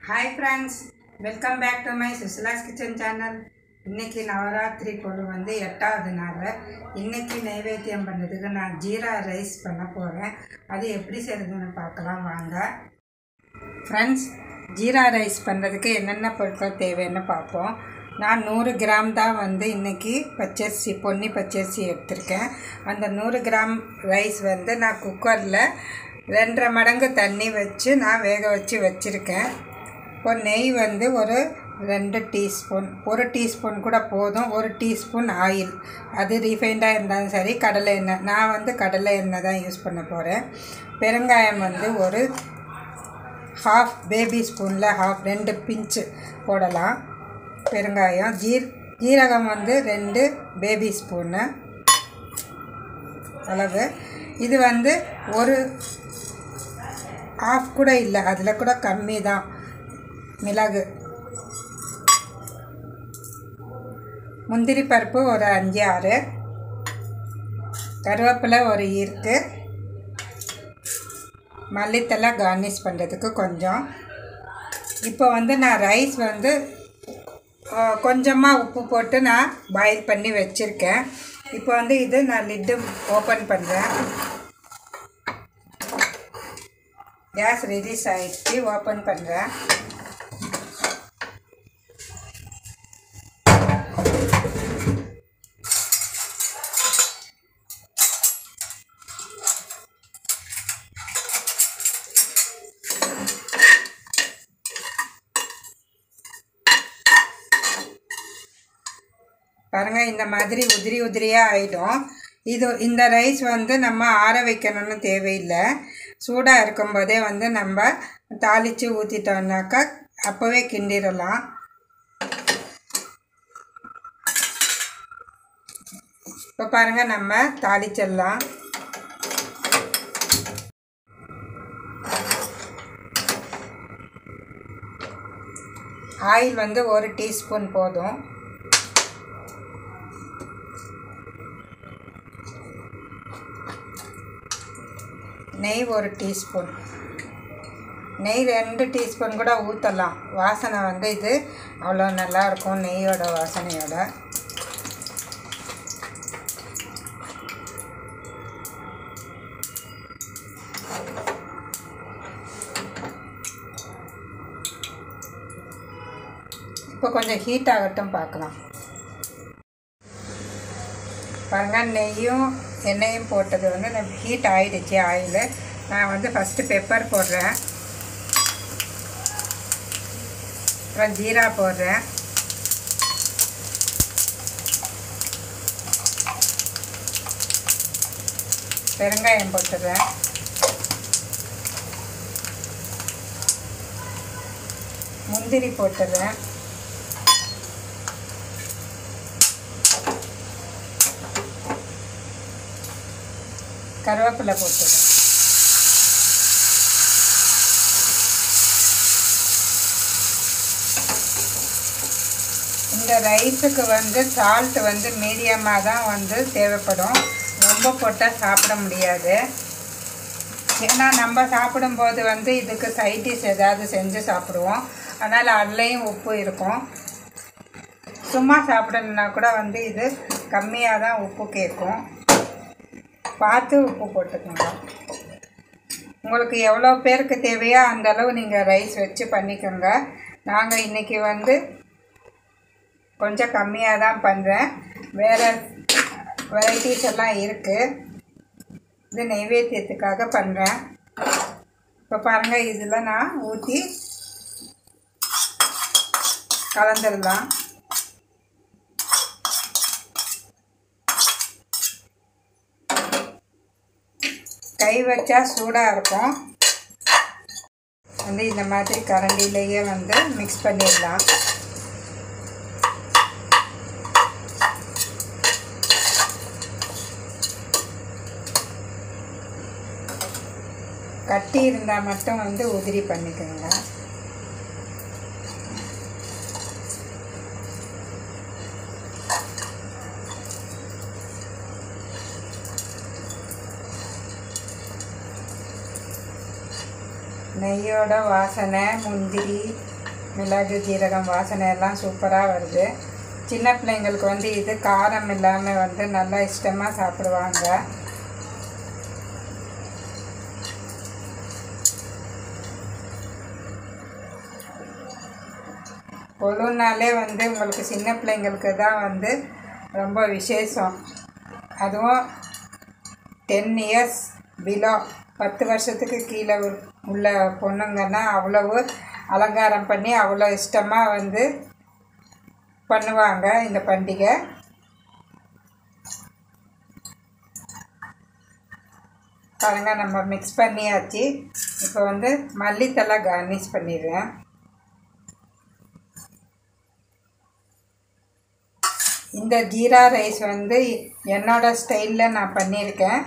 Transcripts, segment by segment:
hi friends welcome back to my Sushila's kitchen channel இன்னைக்கு நவராத்திரி பொருள் வந்து எட்டாவது நாள் இன்னைக்கு நைவேத்தியம் பண்ணதுக்கு நான் ஜீரா ரைஸ் பண்ண போகிறேன் அது எப்படி செய்கிறதுன்னு பார்க்கலாம் வாங்க ஃப்ரெண்ட்ஸ் ஜீரா ரைஸ் பண்ணுறதுக்கு என்னென்ன பொருட்கள் தேவைன்னு பார்ப்போம் நான் நூறு கிராம் தான் வந்து இன்றைக்கி பச்சரிசி பொன்னி பச்சரிசி எடுத்திருக்கேன் அந்த நூறு கிராம் ரைஸ் வந்து நான் குக்கரில் ரெண்டரை மடங்கு தண்ணி வச்சு நான் வேக வச்சு வச்சுருக்கேன் இப்போ நெய் வந்து ஒரு ரெண்டு டீஸ்பூன் ஒரு டீஸ்பூன் கூட போதும் ஒரு டீஸ்பூன் ஆயில் அது ரீஃபைண்டாக இருந்தாலும் சரி கடலை எண்ணெய் நான் வந்து கடலை எண்ணெய் தான் யூஸ் பண்ண போகிறேன் பெருங்காயம் வந்து ஒரு ஹாஃப் பேபி ஸ்பூனில் ஹாஃப் ரெண்டு பிஞ்சு போடலாம் பெருங்காயம் ஜீர் ஜீரகம் வந்து ரெண்டு பேபி ஸ்பூனு அளவு இது வந்து ஒரு ஆஃப் கூட இல்லை அதில் கூட கம்மி தான் மிளகு முந்திரி பருப்பு ஒரு அஞ்சு ஆறு கருவேப்பிலை ஒரு ஈர்க்கு மல்லித்தலை கார்னிஷ் பண்ணுறதுக்கு கொஞ்சம் இப்போ வந்து நான் ரைஸ் வந்து கொஞ்சமாக உப்பு போட்டு நான் பாயில் பண்ணி வச்சுருக்கேன் இப்போ வந்து இது நான் லிட்டு ஓப்பன் பண்ணுறேன் கேஸ் ரிலீஸ் ஆகிடுச்சு ஓப்பன் பண்ணுறேன் பாருங்கள் இந்த மாதிரி உதிரி உதிரியாக ஆகிடும் இது இந்த ரைஸ் வந்து நம்ம ஆற வைக்கணும்னு தேவையில்லை சூடாக இருக்கும்போதே வந்து நம்ம தாளித்து ஊற்றிட்டோம்னாக்கா அப்போவே கிண்டிடலாம் இப்போ பாருங்கள் நம்ம தாளிச்சிடலாம் ஆயில் வந்து ஒரு டீஸ்பூன் போதும் நெய் ஒரு டீஸ்பூன் நெய் ரெண்டு டீஸ்பூன் கூட ஊற்றலாம் வாசனை வந்து இது அவ்வளோ நல்லாயிருக்கும் நெய்யோட வாசனையோட இப்போ கொஞ்சம் ஹீட் ஆகட்டும் பார்க்கலாம் பாருங்கள் நெய்யும் எண்ணெயும் போட்டது வந்து ஹீட் ஆகிடுச்சு ஆயில் நான் வந்து ஃபஸ்ட்டு பெப்பர் போடுறேன் அப்புறம் ஜீரா போடுறேன் பெருங்காயம் போட்டுடுறேன் முந்திரி போட்டுடுறேன் கருவேப்பிலை போட்டுடுறேன் இந்த ரைஸுக்கு வந்து சால்ட் வந்து மீடியமாக தான் வந்து தேவைப்படும் ரொம்ப போட்டால் சாப்பிட முடியாது ஏன்னா நம்ம சாப்பிடும்போது வந்து இதுக்கு சைடிஷ் ஏதாவது செஞ்சு சாப்பிடுவோம் அதனால் அதுலேயும் உப்பு இருக்கும் சும்மா சாப்பிடணுன்னா கூட வந்து இது கம்மியாக தான் உப்பு கேட்கும் பார்த்து உப்பு போட்டுக்கோங்க உங்களுக்கு எவ்வளோ பேருக்கு தேவையோ அந்த அளவு நீங்கள் ரைஸ் வச்சு பண்ணிக்கோங்க நாங்கள் இன்றைக்கி வந்து கொஞ்சம் கம்மியாக தான் பண்ணுறேன் வேறு வெரைட்டிஸ் எல்லாம் இருக்குது இது நைவேத்தியத்துக்காக பண்ணுறேன் இப்போ பாருங்கள் இதில் நான் ஊற்றி கலந்துடலாம் கை வச்சா சூடாக இருக்கும் வந்து இந்த மாதிரி கரண்டிலேயே வந்து மிக்ஸ் பண்ணிடலாம் கட்டி இருந்தால் மட்டும் வந்து உதிரி பண்ணிக்கோங்க நெய்யோட வாசனை முந்திரி மிளகு ஜீரகம் வாசனை எல்லாம் சூப்பராக வருது சின்ன பிள்ளைங்களுக்கு வந்து இது காரம் இல்லாமல் வந்து நல்லா இஷ்டமாக சாப்பிடுவாங்க கொழுனாலே வந்து உங்களுக்கு சின்ன பிள்ளைங்களுக்கு தான் வந்து ரொம்ப விசேஷம் அதுவும் டென் இயர்ஸ் பிலோ பத்து வருஷத்துக்கு கீழே உ- உள்ள பொண்ணுங்கன்னா அவ்வளவு அலங்காரம் பண்ணி அவ்வளோ இஷ்டமாக வந்து பண்ணுவாங்க இந்த பண்டிகை பாருங்க நம்ம மிக்ஸ் பண்ணியாச்சு இப்போ வந்து மல்லித்தலை கார்னிஷ் பண்ணிடுறேன் இந்த ஜீரா ரைஸ் வந்து என்னோட ஸ்டைலில் நான் பண்ணியிருக்கேன்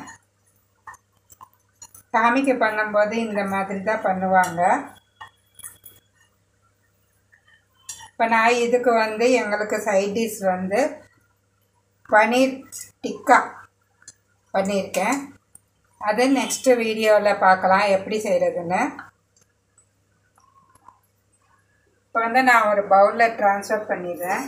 சாமிக்கு பண்ணும்போது இந்த மாதிரி தான் பண்ணுவாங்க இப்போ நான் இதுக்கு வந்து எங்களுக்கு சைட் டிஷ் வந்து பனீர் டிக்கா பண்ணியிருக்கேன் அது நெக்ஸ்ட் வீடியோவில் பார்க்கலாம் எப்படி செய்கிறதுன்னு இப்போ வந்து நான் ஒரு பவுலில் ட்ரான்ஸ்ஃபர் பண்ணிடுறேன்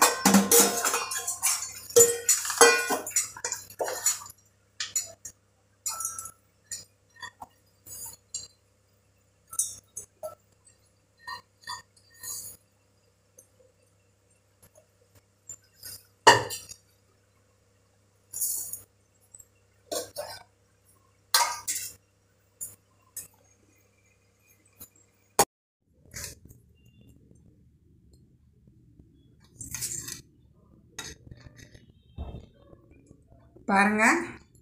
பாருங்கள்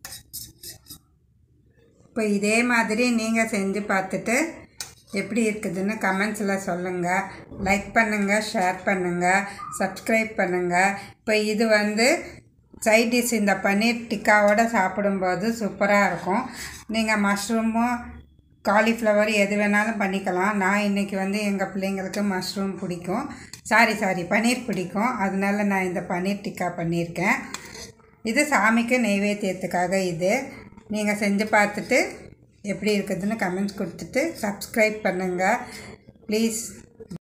இப்போ இதே மாதிரி நீங்கள் செஞ்சு பார்த்துட்டு எப்படி இருக்குதுன்னு கமெண்ட்ஸில் சொல்லுங்கள் லைக் பண்ணுங்கள் ஷேர் பண்ணுங்கள் சப்ஸ்கிரைப் பண்ணுங்கள் இப்போ இது வந்து சைட் டிஷ் இந்த பன்னீர் டிக்காவோட சாப்பிடும்போது சூப்பராக இருக்கும் நீங்கள் மஷ்ரூமும் காலிஃப்ளவர் எது வேணாலும் பண்ணிக்கலாம் நான் இன்றைக்கி வந்து எங்கள் பிள்ளைங்களுக்கு மஷ்ரூம் பிடிக்கும் சாரி சாரி பன்னீர் பிடிக்கும் அதனால நான் இந்த பன்னீர் டிக்கா பண்ணியிருக்கேன் இது சாமிக்கு நெய்வேத்தியத்துக்காக இது நீங்கள் செஞ்சு பார்த்துட்டு எப்படி இருக்குதுன்னு கமெண்ட்ஸ் கொடுத்துட்டு சப்ஸ்கிரைப் பண்ணுங்கள் ப்ளீஸ்